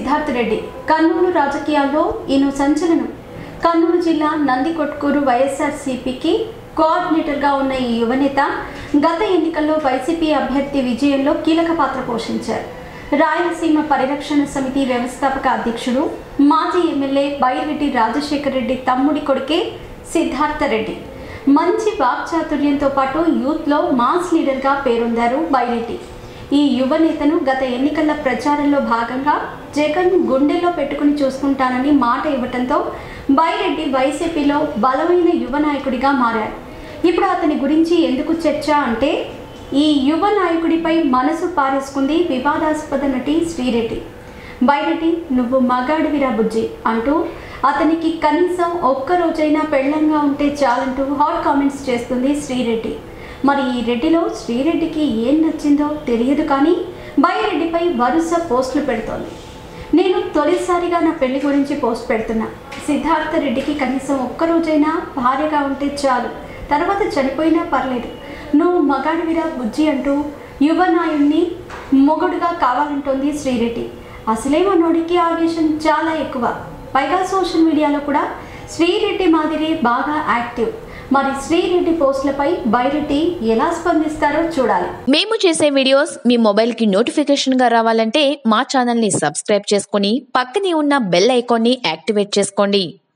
సిద్ధార్థ్ రెడ్డి కర్నూలు రాజకీయాల్లో ఈయన సంచలనం కర్నూలు జిల్లా నందికొట్కూరు వైఎస్ఆర్సీపీకి కోఆర్డినేటర్గా ఉన్న ఈ యువనేత గత ఎన్నికల్లో వైసీపీ అభ్యర్థి విజయంలో కీలక పాత్ర పోషించారు రాయలసీమ పరిరక్షణ సమితి వ్యవస్థాపక అధ్యక్షుడు మాజీ ఎమ్మెల్యే బైరెడ్డి రాజశేఖర రెడ్డి తమ్ముడి కొడుకే సిద్ధార్థ రెడ్డి మంచి వాక్చాతుర్యంతో పాటు యూత్లో మాస్ లీడర్గా పేరొందారు బైరెడ్డి ఈ యువ నేతను గత ఎన్నికల ప్రచారంలో భాగంగా జగన్ గుండెల్లో పెట్టుకుని చూసుకుంటానని మాట ఇవ్వటంతో బైరెడ్డి వైసీపీలో బలమైన యువ నాయకుడిగా మారారు ఇప్పుడు అతని గురించి ఎందుకు చర్చ అంటే ఈ యువ నాయకుడిపై మనసు పారేసుకుంది వివాదాస్పద నటి శ్రీరెడ్డి బైరెడ్డి నువ్వు మగాడివిరా బుజ్జి అంటూ అతనికి కనీసం ఒక్క రోజైనా పెళ్ళంగా ఉంటే చాలంటూ హాట్ కామెంట్స్ చేస్తుంది శ్రీరెడ్డి మరి ఈ రెడ్డిలో శ్రీరెడ్డికి ఏం నచ్చిందో తెలియదు కానీ బైరెడ్డిపై వరుస పోస్టులు పెడుతోంది నేను తొలిసారిగా నా పెళ్లి గురించి పోస్ట్ పెడుతున్నా సిద్ధార్థ రెడ్డికి కనీసం ఒక్క రోజైనా భార్యగా ఉంటే చాలు తర్వాత చనిపోయినా పర్లేదు నువ్వు మగాడివిరా బుజ్జి అంటూ యువ నాయుణ్ణి మొగుడుగా కావాలంటోంది శ్రీరెడ్డి అసలే మనోడికి ఆవేశం చాలా ఎక్కువ పైగా సోషల్ మీడియాలో కూడా శ్రీరెడ్డి మాదిరి బాగా యాక్టివ్ మరి శ్రీరెడ్డి పోస్టులపై బైరెడ్డి ఎలా స్పందిస్తారో చూడాలి మేము చేసే వీడియోస్ మీ మొబైల్ కి నోటిఫికేషన్ గా రావాలంటే మా ఛానల్ ని సబ్స్క్రైబ్ చేసుకుని పక్కనే ఉన్న బెల్ ఐకాన్ ని యాక్టివేట్ చేసుకోండి